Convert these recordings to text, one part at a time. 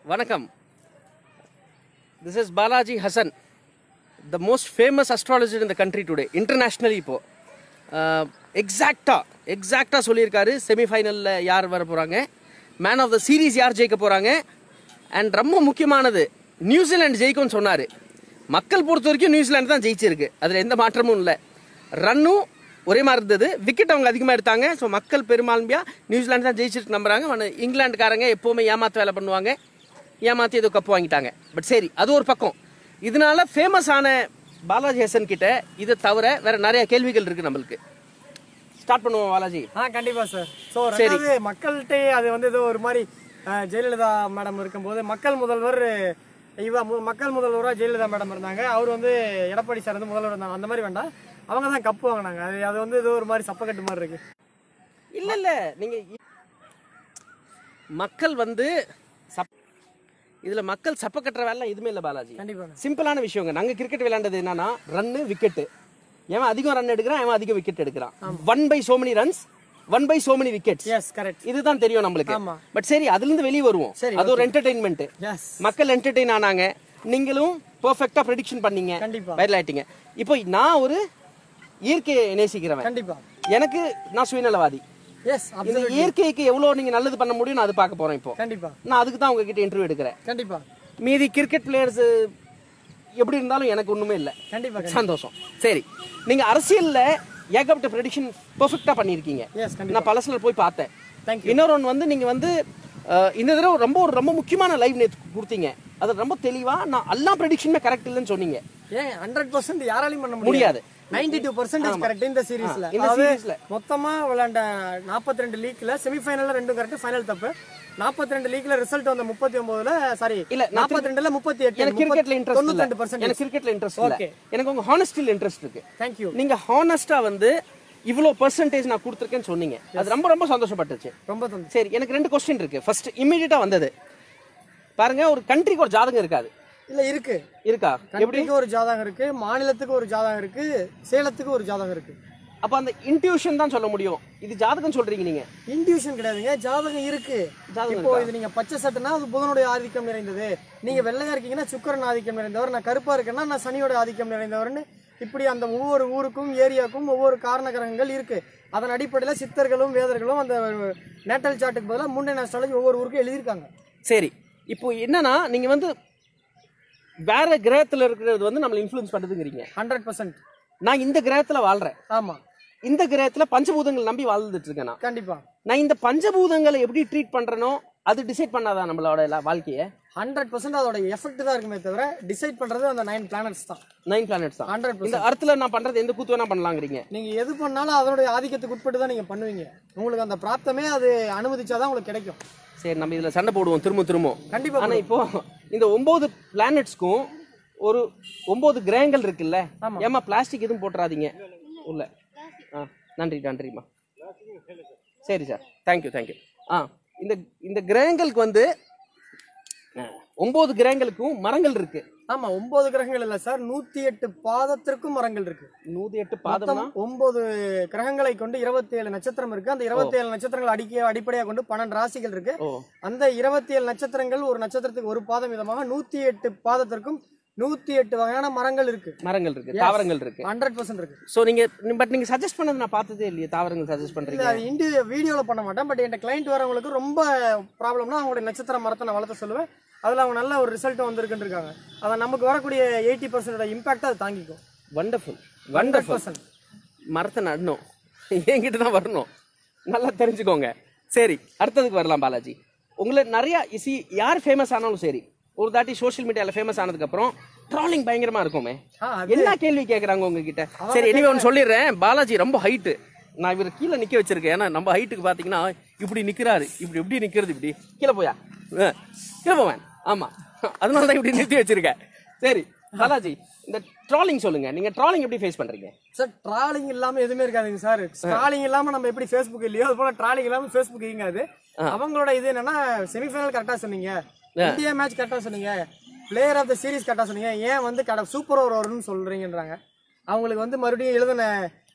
வணக்கம் this is Balaji Hasan the most famous astrologer in the country today internationally இப்போ எக்ஸாக்டாக எக்ஸாக்டாக சொல்லியிருக்காரு செமிஃபைனலில் யார் வர போகிறாங்க மேன் ஆஃப் த சீரீஸ் யார் ஜெயிக்க போகிறாங்க அண்ட் ரொம்ப முக்கியமானது நியூசிலாந்து ஜெயிக்கும்னு சொன்னார் மக்கள் பொறுத்த வரைக்கும் நியூசிலாந்து தான் ஜெயிச்சிருக்கு அதில் எந்த மாற்றமும் இல்லை ரன்னும் ஒரே மாதிரி இருந்தது விக்கெட் அவங்க அதிகமாக எடுத்தாங்க ஸோ மக்கள் பெரும்பான்மையாக நியூசிலாந்து தான் ஜெயிச்சிருக்கு நம்புறாங்க ஆனா இங்கிலாந்துக்காரங்க எப்போவுமே ஏமாத்து வேலை பண்ணுவாங்க ஏமாற்றி ஏதோ கப்பு வாங்கிட்டாங்க பட் சரி அது ஒரு பக்கம் இதனால ஃபேமஸ் ஆன பாலாஜி ஹசன் கிட்ட இதை தவிர வேற நிறைய கேள்விகள் இருக்கு நம்மளுக்கு ஸ்டார்ட் பண்ணுவோம் பாலாஜி ஆ கண்டிப்பா சார் ஸோ ரெண்டாவது மக்கள்கிட்ட அது வந்து ஏதோ ஒரு மாதிரி அஹ், ஜெயலலிதா மேடம் இருக்கும்போது மக்கள் முதல்வர் இவ மு- மக்கள் முதல்வராக ஜெயலலிதா மேடம் இருந்தாங்க அவர் வந்து எடப்பாடி சார் வந்து முதல்வர் இருந்தாங்க அந்த மாதிரி வேண்டாம் அவங்க தான் கப்பு வாங்கினாங்க அது அது வந்து ஏதோ ஒரு மாதிரி சப்பக்கட்டு மாதிரி இருக்கு இல்ல இல்ல நீங்க இ- மக்கள் வந்து சப் இதுல மக்கள் சப்ப கட்டுற வேலை எதுவுமே இல்ல பாலாஜி கண்டிப்பா சிம்பிளான விஷயங்க நாங்க கிரிக்கெட் விளையாண்டது என்னன்னா ரன்னு விக்கெட் எவன் அதிகம் ரன் எடுக்கிறான் எவன் அதிக விக்கெட் எடுக்கிறான் one by so many runs one by so many wickets yes correct இதுதான் தெரியும் நம்மளுக்கு ஆமா. பட் சரி அதுல இருந்து வெளியே வருவோம் சரி, அது ஒரு என்டர்டைன்மெண்ட் எஸ் மக்கள் என்டர்டெயின் ஆனாங்க நீங்களும் பெர்ஃபெக்ட்டா ப்ரெடிக்ஷன் பண்ணீங்க கண்டிப்பா. வைரல் ஆயிட்டீங்க இப்போ நான் ஒரு இயற்கையை நேசிக்கிறவன் கண்டிப்பா எனக்கு நான் சுயநலவாதி எஸ் இந்த இயற்கைக்கு எவ்வளவு நீங்க நல்லது பண்ண முடியும் நான் அது பார்க்க போறேன் இப்போ கண்டிப்பா நான் அதுக்கு தான் உங்ககிட்ட இன்டர்வியூ எடுக்கிறேன் கண்டிப்பா மீதி கிரிக்கெட் பிளேயர்ஸ் எப்படி இருந்தாலும் எனக்கு ஒண்ணுமே இல்லை கண்டிப்பா சந்தோஷம் சரி நீங்க அரசியல்ல ஏகப்பட்ட ப்ரெடிக்ஷன் பெர்ஃபெக்ட்டா பண்ணியிருக்கீங்க எஸ் கண்டிப்பா நான் பழசுல போய் பார்த்தேன் Thank இன்னொரு ஒன்று வந்து நீங்க வந்து அஹ், இந்த தடவை ரொம்ப ஒரு ரொம்ப முக்கியமான லைவ் நேற்று கொடுத்தீங்க அது ரொம்ப தெளிவா நான் எல்லா ப்ரெடிக்ஷனுமே கரெக்ட் இல்லைன்னு சொன்னீங்க ஏன் ஹண்ட்ரட் பர்சன்ட் யாராலையும் பண்ண முடியாது. நைன்டி டூ பர்சன்டேஜ் கரெக்ட் இந்த சீரீஸ்ல இந்த சீரீஸ்ல மொத்தமா விளையாண்ட 42 ரெண்டு லீக்ல செமிஃபைனல்ல ரெண்டும் கரெக்ட் ஃபைனல் தப்பு 42 ரெண்டு லீக்ல ரிசல்ட் வந்த முப்பத்தி ஒன்பதுல சாரி இல்ல, நான் நாற்பத்தி ரெண்டுல முப்பத்தி எட்டு எனக்கு கிரிக்கெட்ல இன்ட்ரெஸ்ட் தொண்ணூத்தி இல்ல ரெண்டு பர்சன்ட் எனக்கு கிரிக்கெட்ல இன்ட்ரெஸ்ட் இல்ல Okay. எனக்கு உங்க ஹானஸ்டில் இன்ட்ரெஸ்ட் இருக்கு தேங்க்யூ நீங்க ஹானஸ்டா வந்து இவ்வளோ பர்சன்டேஜ் நான் கொடுத்துருக்கேன்னு சொன்னீங்க அது ரொம்ப ரொம்ப சந்தோஷப்பட்டுச்சு ரொம்ப சந்தோஷம் சரி எனக்கு ரெண்டு கொஸ்டின் இருக்கு ஃபர்ஸ்ட் இம்மிடியட்டா வந்தது பாருங்க ஒரு கண்ட்ரிக்கு ஒரு ஜாதகம் இருக்காது இல்ல இருக்கு இருக்கா எப்படி கண்ட்ரிக்கு ஒரு ஜாதகம் இருக்கு மாநிலத்துக்கு ஒரு ஜாதகம் இருக்கு சேலத்துக்கு ஒரு ஜாதகம் இருக்கு அப்ப அந்த இன்ட்யூஷன் தான் சொல்ல முடியும் இது ஜாதகம் சொல்றீங்க நீங்க இன்டியூஷன் கிடையாதுங்க ஜாதகம் இருக்கு ஜாதகம் இப்போ இது நீங்க பச்சை சட்டைனா அது புதனுடைய ஆதிக்கம் நிறைந்தது நீங்க வெள்ளையா இருக்கீங்கன்னா சுக்கரன் ஆதிக்கம் நிறைந்தவர் நான் கருப்பா இருக்கேன்னா நான் சனியோட ஆதிக்கம் நிறைந்தவர்னு இப்படி அந்த ஒவ்வொரு ஊருக்கும் ஏரியாவுக்கும் ஒவ்வொரு காரண கிரகங்கள் இருக்கு அதன் அடிப்படையில் சித்தர்களும் வேதர்களும் அந்த நேட்டல் சார்ட்டுக்கு பதிலாக முன்னே அஸ்ட்ராலஜி ஒவ்வொரு ஊருக்கும் எழுதியிருக்காங்க சரி இப்போ என்னன்னா நீங்க வந்து வேற கிரகத்துல இருக்கிறது வந்து நம்மள இன்ஃப்ளூயன்ஸ் பண்ணுதுங்கிறீங்க ஹண்ட்ரட் பர்சன்ட் நான் இந்த கிரகத்துல வாழ்றேன் ஆமா இந்த கிரகத்துல பஞ்சபூதங்கள் நம்பி வாழ்ந்துட்டு இருக்கேன் நான் கண்டிப்பா நான் இந்த பஞ்சபூதங்களை எப்படி ட்ரீட் பண்றேனோ அது டிசைட் பண்ணாதான் நம்மளோட la- வாழ்க்கைய ஹண்ட்ரட் பர்சன்ட் அதோட எஃபெக்ட் தான் இருக்குமே தவிர டிசைட் பண்றது அந்த நைன் பிளானட்ஸ் தான் நைன் பிளானட்ஸ் தான் ஹண்ட்ரட் இந்த அர்த்தத்துல நான் பண்றது எந்த கூத்து வேணா பண்ணலாங்கிறீங்க நீங்க எது பண்ணாலும் அதோட ஆதிக்கத்துக்கு உட்பட்டு தான் நீங்க பண்ணுவீங்க உங்களுக்கு அந்த பிராப்தமே அது அனுமதிச்சாதான் உங்களுக்கு கிடைக்கும் சரி நம்ம இதுல சண்டை போடுவோம் திரும்ப திரும்ப கண்டிப்பா ஆனா இப்போ இந்த ஒன்பது பிளானட்ஸ்க்கும் ஒரு ஒன்பது கிரகங்கள் இருக்குல்ல ஏமா பிளாஸ்டிக் எதுவும் போட்டுறாதீங்க உள்ள ஆ நன்றி நன்றிம்மா சரி சார் தேங்க்யூ தேங்க்யூ ஆ இந்த இந்த கிரகங்களுக்கு வந்து ஆ, ஒன்பது கிரகங்களுக்கும் மரங்கள் இருக்கு ஆமா ஒன்பது கிரகங்கள் இல்ல சார் நூத்தி எட்டு பாதத்திற்கும் மரங்கள் இருக்கு நூத்தி எட்டு பாதம்னா மொத்தம் ஒன்பது கிரகங்களை கொண்டு இருபத்தி ஏழு நட்சத்திரம் இருக்கு அந்த இருபத்தி ஏழு நட்சத்திரங்கள் அடிக்க அடிப்படையாக கொண்டு பன்னெண்டு ராசிகள் இருக்கு ஓ அந்த இருபத்தி ஏழு நட்சத்திரங்கள் ஒரு நட்சத்திரத்துக்கு ஒரு பாதம் விதமாக நூத்தி எட்டு பாதத்திற்கும் நூத்தி எட்டு வகையான மரங்கள் இருக்கு மரங்கள் இருக்கு தாவரங்கள் இருக்கு ஹண்ட்ரட் பர்சன்ட் இருக்கு சோ நீங்க பட் நீங்க சஜஸ்ட் பண்ணது நான் பார்த்ததே இல்லையே தாவரங்கள் சஜஸ்ட் இல்ல பண்றீங்க அது இண்டி வீடியோல பண்ண மாட்டேன் பட் என் கிளைண்ட் வரவங்களுக்கு ரொம்ப ப்ராப்ளம்னா அவங்களுடைய நட்சத்திர மரத்தை நான் வளர்த்த சொல்லுவேன் அதுல அவங்க நல்ல ஒரு ரிசல்ட் வந்திருக்குன்னு இருக்காங்க அதை நமக்கு வரக்கூடிய எயிட்டி பர்சன்டோட இம்பாக்ட் அது தாங்கிக்கும் வண்டர்ஃபுல் ஹண்ட்ரட் வண்டர்ஃபுல் பர்சன்ட் மரத்தை நடணும் என்கிட்ட தான் வரணும் நல்லா தெரிஞ்சுக்கோங்க சரி அடுத்ததுக்கு வரலாம் பாலாஜி உங்களை நிறைய சி யார் ஃபேமஸ் ஆனாலும் சரி ஒரு தாட்டி சோஷியல் மீடியால ஃபேமஸ் ஆனதுக்கு அப்புறம் ட்ராலிங் பயங்கரமா இருக்குமே ஆ, அது- என்ன கேள்வி கேக்குறாங்க உங்ககிட்ட சரி எனிவே ஒன்று சொல்லிடுறேன் பாலாஜி ரொம்ப ஹைட்டு நான் இவர் கீழே நிக்க வச்சிருக்கேன் ஏன்னா நம்ம ஹைட்டுக்கு பாத்தீங்கன்னா இப்படி நிக்கிறாரு இப்படி இப்படி நிக்கிறது இப்படி கீழே போயா ஆ, கீழே போவேன் ஆமா அதனால தான் இப்படி நிறுத்தி வச்சிருக்கேன் சரி பாலாஜி இந்த ட்ராலிங் சொல்லுங்க நீங்க ட்ராலிங் எப்படி ஃபேஸ் பண்றீங்க சார் ட்ராலிங் இல்லாம எதுவுமே இருக்காதுங்க சார் ட்ராலிங் இல்லாம நம்ம எப்படி ஃபேஸ்புக் இல்லையோ அது போல ட்ராலிங் இல்லாம ஃபேஸ்புக் இயங்காது அவங்களோட இது என்னன்னா செமிஃபைனல் கரெக்டா சொன்னீங்க இந்தியா மேட்ச் கரெக்டா சொன்னீங்க பிளேயர் ஆஃப் த சீரிஸ் கரெக்டா சொன்னீங்க ஏன் வந்து கடை சூப்பர் ஓவர் வரும்னு சொல்றீங்கன்றாங்க அவங்களுக்கு வந்து மறுபடியும் எழுதின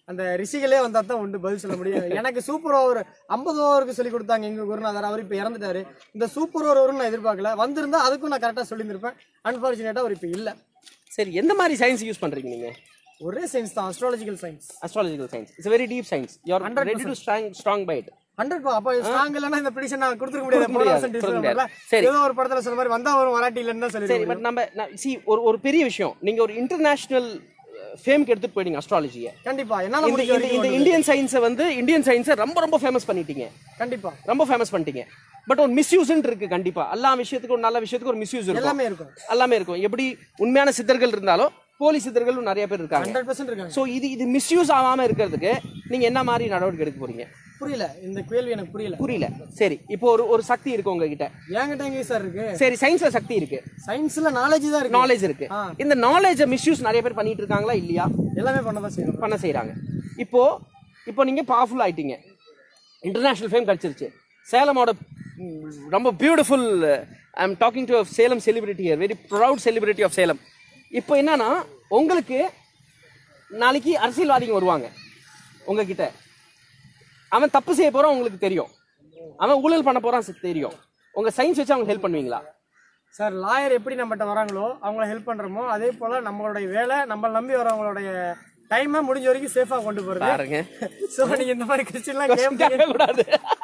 அந்த ரிஷிகளே வந்தா தான் உண்டு பதில் சொல்ல முடியும் எனக்கு சூப்பர் ஓவர் ஐம்பது ஓவருக்கு சொல்லி கொடுத்தாங்க எங்க குருநாதர் அவர் இப்ப இறந்துட்டாரு இந்த சூப்பர் ஓவர் வரும்னு நான் எதிர்பார்க்கல வந்திருந்தா அதுக்கும் நான் கரெக்டா சொல்லியிருந்திருப்பேன் அன்பார்ச்சுனேட்டா அவர் இப்ப இல்ல சரி எந்த மாதிரி சயின்ஸ் யூஸ் பண்றீங்க நீங்க ஒரே சயின்ஸ் தான் astrological science astrological science it's very deep science you are ready to strong strong by it hundred அப்ப ஸ்ட்ராங் இல்லைன்னா இந்த ப்ரிடிஷன் நான் கொடுத்துருக்க முடியாது கொடுக்க முடியாது, போன வருஷம் கொடுக்க teaser முடியாது. வரல. சரி. ஏதோ ஒரு படத்துல சொன்ன மாதிரி வந்தா வரும் வராட்டி இல்லைன்னு தான் சரி சொல்லி பட் நம்ம சி ஒரு ஒரு பெரிய விஷயம் நீங்க ஒரு இன்டர்நேஷனல் ஃபேம்க்கு எடுத்துட்டு போயிட்டீங்க அஸ்ட்ராலஜியை கண்டிப்பா என்னால இந்த முடிஞ்ச இந்த இந்த வரைக்கும் இந்தியன் சயின்ஸை வந்து இந்தியன் சயின்ஸை ரொம்ப ரொம்ப ஃபேமஸ் பண்ணிட்டீங்க கண்டிப்பா ரொம்ப ஃபேமஸ் பண்ணிட்டீங்க பட் ஒரு மிஸ்யூஸ்ன்னு இருக்கு கண்டிப்பா எல்லா விஷயத்துக்கும் ஒரு நல்ல விஷயத்துக்கு ஒரு மிஸ்யூஸ் இருக்கும் எல்லாமே இருக்கும் எல்லாமே இருக்கும் எப்படி உண்மையான சித்தர்கள் இருந்தாலும் போலி சித்தர்களும் நிறைய பேர் இருக்காங்க ஹண்ட்ரட் பர்சன்ட் இருக்காங்க ஸோ இது இது மிஸ்யூஸ் ஆகாம இருக்கிறதுக்கு நீங்க என்ன மாதிரி நடவடிக்கை எடுக்க போறீங்க புரியல இந்த கேள்வி எனக்கு புரியல புரியல சரி இப்போ ஒரு ஒரு சக்தி இருக்கு உங்ககிட்ட என்கிட்ட எங்க சார் இருக்கு சரி சயின்ஸ்ல சக்தி இருக்கு சயின்ஸ்ல நாலேஜ் தான் இருக்கு நாலேஜ் இருக்கு ஆ. இந்த நாலேஜை மிஸ்யூஸ் நிறைய பேர் பண்ணிட்டு இருக்காங்களா இல்லையா எல்லாமே பண்ணதான் செய்யணும் பண்ண செய்றாங்க இப்போ இப்போ நீங்க பவர்ஃபுல் ஆயிட்டீங்க இன்டர்நேஷனல் ஃபேம் கிடைச்சிருச்சு சேலமோட ம், ரொம்ப beautiful I am talking to Salem celebrity very proud celebrity of Salem இப்போ என்னன்னா உங்களுக்கு நாளைக்கு அரசியல்வாதிங்க வருவாங்க உங்ககிட்ட அவன் தப்பு செய்ய போறான் உங்களுக்கு தெரியும் அவன் ஊழல் பண்ண போறான் சி- தெரியும் உங்க சயின்ஸ் வச்சு அவங்க ஹெல்ப் பண்ணுவீங்களா சார் லாயர் எப்படி நம்மகிட்ட வராங்களோ அவங்கள ஹெல்ப் பண்றோமோ அதே போல நம்மளுடைய வேலை நம்மள நம்பி வரவங்களுடைய டைமை முடிஞ்ச வரைக்கும் சேஃபா கொண்டு போறது பாருங்க சோ நீங்க இந்த மாதிரி கொஸ்டின்லாம் கேட்பீங்க கேட்க கூடாது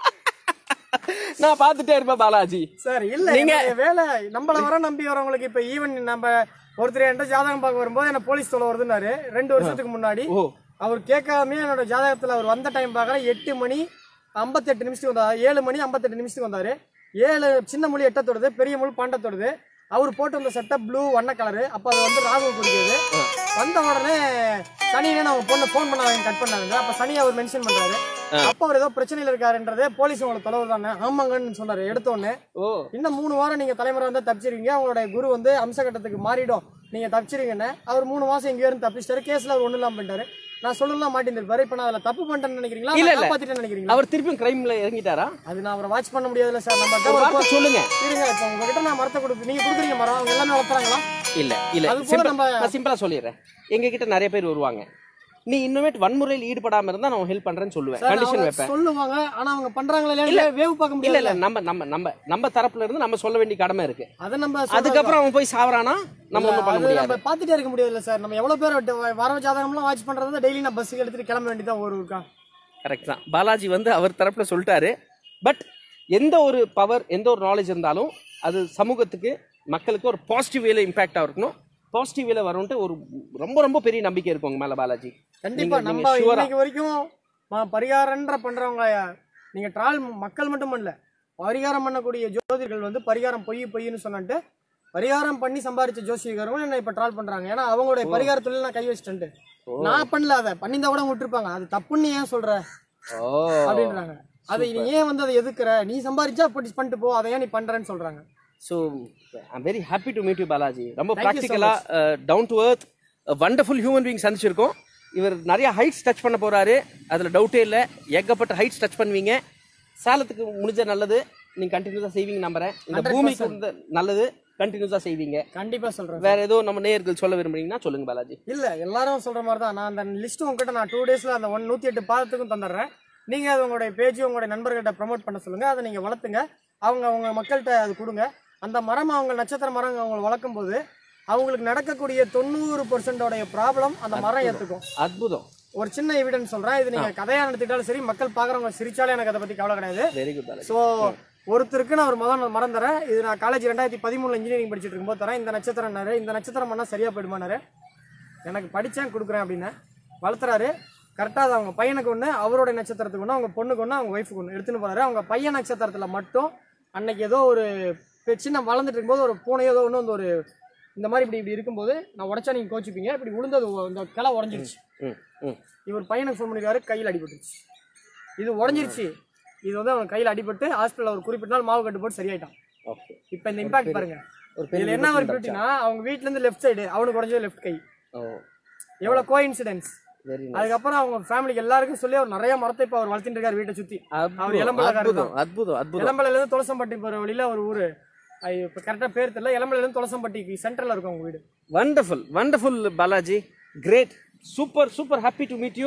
நான் பார்த்துட்டே இருப்பேன் பாலாஜி சார் இல்ல என்னுடைய வேலை நம்மள வர நம்பி வரவங்களுக்கு இப்ப ஈவன் நம்ம ஒருத்தர் என்கிட்ட ஜாதகம் பார்க்க வரும்போது என்ன போலீஸ் தொலை வருதுன்னாரு ரெண்டு வருஷத்துக்கு முன்னாடி ஓ அவர் கேட்காம என்னோட ஜாதகத்துல அவர் வந்த டைம் பார்க்கற எட்டு மணி ஐம்பத்தெட்டு நிமிஷத்துக்கு வந்தாரு ஏழு மணி ஐம்பத்தெட்டு நிமிஷத்துக்கு வந்தாரு ஏழு சின்ன மொழி எட்டத்தோடுது பெரிய மொழி பண்டத்தோடுது அவர் போட்டு வந்த சட்டை ப்ளூ வண்ண கலரு அப்ப அது வந்து ராகு குடிக்கிறது வந்த உடனே சனியே அவங்க பொண்ணு ஃபோன் பண்ண அவங்க கட் பண்ணாங்க அப்ப சனி அவர் மென்ஷன் பண்றாரு அப்ப அவர் ஏதோ பிரச்சனையில இருக்காருன்றது போலீஸ் உங்களுக்கு தொலைவு தானே ஆமாங்கன்னு சொன்னாரு எடுத்த உடனே ஓ இன்னும் மூணு வாரம் நீங்க தலைமுறை வந்து தப்பிச்சிருக்கீங்க உங்களுடைய குரு வந்து அம்சகட்டத்துக்கு மாறிடும் நீங்க தப்பிச்சிருங்கன்னு அவர் மூணு மாசம் இங்க இருந்து தப்பிச்சிட்டாரு கேஸ்ல அவர் ஒண்ணு இல்லாம பண்ணிட்டாரு நான் சொல்லலாம் மாட்டேன் இப்ப நான் அதுல தப்பு பண்ணிட்டேன்னு நினைக்கிறீங்களா இல்ல, இல்ல இல்ல. காப்பாத்திட்டேன்னு நினைக்கிறீங்களா அவர் திருப்பியும் கிரைம்ல இறங்கிட்டாரா அது நான் அவரை வாட்ச் பண்ண முடியாதுல்ல சார் நம்ம ஒரு வார்த்தை சொல்லுங்க இருங்க இப்ப உங்ககிட்ட நான் மரத்தை கொடுத்து நீங்க கொடுக்குறீங்க மரம் அவங்க எல்லாமே வளர்த்துறாங்களா இல்ல இல்ல அது போல simple- நம்ம- நான் சிம்பிளா சொல்லிடுறேன் எங்க கிட்ட நிறைய பேர் வருவாங்க நீ இன்னுமேட் வன்முறையில் ஈடுபடாம இருந்தா நான் ஹெல்ப் பண்றேன்னு சொல்லுவேன் சார், கண்டிஷன் அவங்க வைப்பேன் சொல்லுவாங்க ஆனா அவங்க பண்றாங்களா இல்லையா வேவ் பார்க்க இல்ல முடியல இல்ல நம்ம நம்ம நம்ம நம்ம தரப்புல இருந்து நம்ம சொல்ல வேண்டிய கடமை இருக்கு அதை நம்ம சொல்றது- அதுக்கப்புறம் அவன் போய் சாவறானா நம்ம ஒண்ணும் பண்ண அது முடியாது நம்ம பாத்துட்டே இருக்க முடியாதுல்ல சார் நம்ம எவ்வளவு பேர் வ- வர ஜாதகம்லாம் வாட்ச் பண்றது டெய்லி நான் பஸ்ஸுக்கு எடுத்துட்டு கிளம்ப வேண்டியதான் ஒரு ஊருக்கா கரெக்ட் தான் பாலாஜி வந்து அவர் தரப்புல சொல்லிட்டாரு பட் எந்த ஒரு பவர் எந்த ஒரு நாலேஜ் இருந்தாலும் அது சமூகத்துக்கு மக்களுக்கு ஒரு பாசிட்டிவ் வேல இம்பாக்டா இருக்கணும் பாசிட்டிவ் வேல வரும்ட்டு ஒரு ரொம்ப ரொம்ப பெரிய நம்பிக்கை இருக்கும் உங்க மேல பாலாஜி கண்டிப்பா நீங்க- நம்ம நீங்க sure-ஆ- இன்னைக்கு வரைக்கும் ம- பரிகாரன்ற பண்றவங்க நீங்க ட்ரால் மக்கள் மட்டும் பண்ணல பரிகாரம் பண்ணக்கூடிய ஜோதிடர்கள் வந்து பரிகாரம் பொய் பொய்ன்னு சொன்னட்டு பரிகாரம் பண்ணி சம்பாரிச்ச ஜோசியக்காரங்க என்ன இப்ப ட்ரால் பண்றாங்க ஏன்னா அவங்களுடைய பரிகார தொழில் நான் கை வச்சிட்டேன் நான் பண்ணல அதை பண்ணியிருந்தா கூட விட்டுருப்பாங்க அது தப்புன்னு ஏன் சொல்ற ஓ அப்படின்றாங்க அதை நீ ஏன் வந்து அதை எதுக்குற நீ சம்பாரிச்சா அப்படி பண்ணிட்டு போ அதை ஏன் நீ பண்றேன்னு சொல்றாங்க so I'm very happy to meet you Balaji ரொம்ப Thank you so ப்ராக்டிக்கலா down to earth wonderful human being சந்திச்சிருக்கோம் இவர் நிறைய ஹைட்ஸ் டச் பண்ண போறாரு அதுல டவுட்டே இல்லை ஏகப்பட்ட ஹைட்ஸ் டச் பண்ணுவீங்க சேலத்துக்கு முடிஞ்ச நல்லது நீங்க கண்டினியூஸா செய்வீங்க நம்புறேன் இந்த 100% பூமிக்கு இருந்த நல்லது கண்டினியூஸா செய்வீங்க கண்டிப்பா சொல்றேன் வேற ஏதோ நம்ம நேயர்கள் சொல்ல விரும்புறீங்கன்னா சொல்லுங்க பாலாஜி இல்ல எல்லாரும் சொல்ற மாதிரி தான் நான் அந்த லிஸ்ட் உங்ககிட்ட நான் டூ டேஸ்ல அந்த ஒன் நூத்தி எட்டு பாதத்துக்கும் தந்துடுறேன் நீங்க அது உங்களுடைய பேஜ் உங்களுடைய நண்பர்கள்ட்ட ப்ரோமோட் பண்ண சொல்லுங்க அதை நீங்க வளர்த்துங்க அவங்க அவங்க மக்கள்கிட்ட அது கொடுங்க அந்த மரம் அவங்க நட்சத்திர மரம் அவங்க வளர்க்கும் போது அவங்களுக்கு நடக்கக்கூடிய தொண்ணூறு பர்சன்டோடைய ப்ராப்ளம் அந்த மரம் ஏத்துக்கும் அற்புதம் ஒரு சின்ன எவிடன்ஸ் சொல்றேன் இது நீங்க கதையா நடத்திட்டாலும் சரி மக்கள் பாக்குறவங்க சிரிச்சாலும் எனக்கு அதை பத்தி கவலை கிடையாது வெரி குட் பாலாஜி ஸோ ஒருத்தருக்கு நான் ஒரு முதல் மரம் தரேன் இது நான் காலேஜ் ரெண்டாயிரத்தி பதிமூணுல இன்ஜினியரிங் படிச்சுட்டு இருக்கும்போது தரேன் இந்த நட்சத்திரம்னாரு இந்த நட்சத்திரம் பண்ணா சரியா போயிடுமானாரு எனக்கு படிச்சேன் கொடுக்குறேன் அப்படின்னு வளர்த்துறாரு கரெக்டாக அது அவங்க பையனுக்கு ஒன்று அவரோட நட்சத்திரத்துக்கு ஒன்று அவங்க பொண்ணுக்கு ஒன்று அவங்க ஒய்ஃபுக்கு ஒன்று எடுத்துன்னு போறாரு அவங்க பையன் நட்சத்திரத்தில் மட்டும் அன்னைக்கு ஏதோ ஒரு பெ- சின்ன வளர்ந்துட்டு இருக்கும்போது ஒரு பூனையோ ஏதோ ஒன்று வந்து ஒரு இந்த மாதிரி இப்படி இப்படி இருக்கும்போது நான் உடச்சா நீங்கள் கோச்சிப்பீங்க இப்படி விழுந்தது ஒ- இந்த கிளை உடஞ்சிருச்சு ம் ம் இவர் பையனுக்கு ஃபோன் பண்ணிருக்காரு கையில் அடிபட்டுருச்சு இது உடஞ்சிருச்சு இது வந்து அவன் கையில் அடிபட்டு ஹாஸ்பிட்டல் ஒரு குறிப்பிட்ட நாள் மாவு கட்டு போட்டு சரியாயிட்டான் ஓகே இப்போ இந்த இம்பாக்ட் பாருங்க ஒரு பெரிய இதுல என்ன ஒரு பியூட்டினா அவங்க வீட்ல இருந்து லெஃப்ட் சைடு அவனுக்கு உடஞ்சது லெஃப்ட் கை ஓ எவ்வளவு கோ இன்சிடென்ட்ஸ் வெரி அதுக்கப்புறம் அவங்க ஃபேமிலிக்கு எல்லாருக்கும் சொல்லி அவர் நிறைய மரத்தை இப்ப அவர் வளர்த்துட்டு இருக்காரு வீட்டை சுத்தி அவர் இளம்பலக்காரர் அற்புதம் அற்புதம் அற்புதம் இளம்பலையில இருந்து துளசம்பட்டி போற வழியில ஒரு ஊரு அது இப்ப கரெக்டா பேர் தெரியல இளம்பலையில இருந்து துளசம்பட்டிக்கு சென்டர்ல இருக்கும் அவங்க வீடு wonderful wonderful Balaji great super super happy to meet you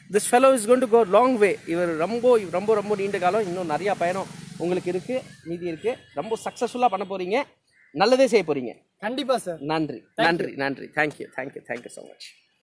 this fellow is going to go long way இவர் ரொம்ப ரொம்ப ரொம்ப நீண்ட காலம் இன்னும் நிறையா பயணம் உங்களுக்கு இருக்கு மீதி இருக்கு ரொம்ப சக்ஸஸ்ஃபுல்லாக பண்ண போறீங்க நல்லதே செய்ய போறீங்க கண்டிப்பா சார் நன்றி நன்றி நன்றி thank you thank you thank you so much